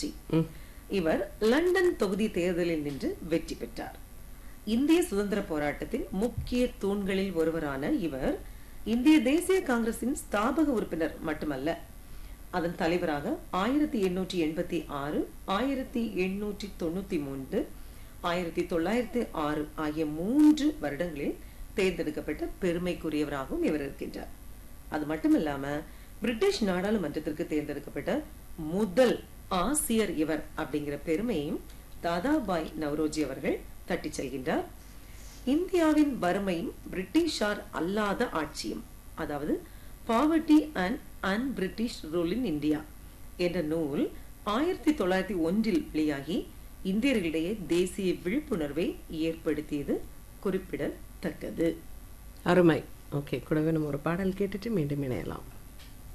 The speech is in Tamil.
பானர்ஜி இவர் லண்டன் தொகுதி தேர்தலில் நின்று வெற்றி பெற்றார் இந்திய சுதந்திர போராட்டத்தின் முக்கிய தூண்களில் ஒருவரான இவர் இந்திய தேசிய காங்கிரசின் ஸ்தாபக உறுப்பினர் மட்டுமல்ல அதன் தலைவராக ஆயிரத்தி எண்ணூற்றி எண்பத்தி ஆறு ஆயிரத்தி எண்ணூற்றி தொண்ணூத்தி மூன்று ஆயிரத்தி தொள்ளாயிரத்தி ஆறு ஆகிய மூன்று வருடங்களில் தேர்ந்தெடுக்கப்பட்ட பெருமைக்குரியவராகவும் இவர் இருக்கின்றார் அது மட்டுமில்லாம பிரிட்டிஷ் நாடாளுமன்றத்திற்கு தேர்ந்தெடுக்கப்பட்ட முதல் ஆசியர் இவர் அப்படிங்கிற பெருமையும் தாதாபாய் நவ்ரோஜி அவர்கள் தட்டிச் செல்கின்றார் இந்தியாவின் வறுமையும் பிரிட்டிஷார் அல்லாத ஆட்சியும் அதாவது poverty and un British rule in India என்ற நூல் ஆயிரத்தி தொள்ளாயிரத்தி ஒன்றில் வெளியாகி இந்தியர்களிடையே தேசிய விழிப்புணர்வை ஏற்படுத்தியது குறிப்பிடத்தக்கது அருமை ஓகே கூடவே நம்ம ஒரு பாடல் கேட்டுட்டு மீண்டும் இணையலாம்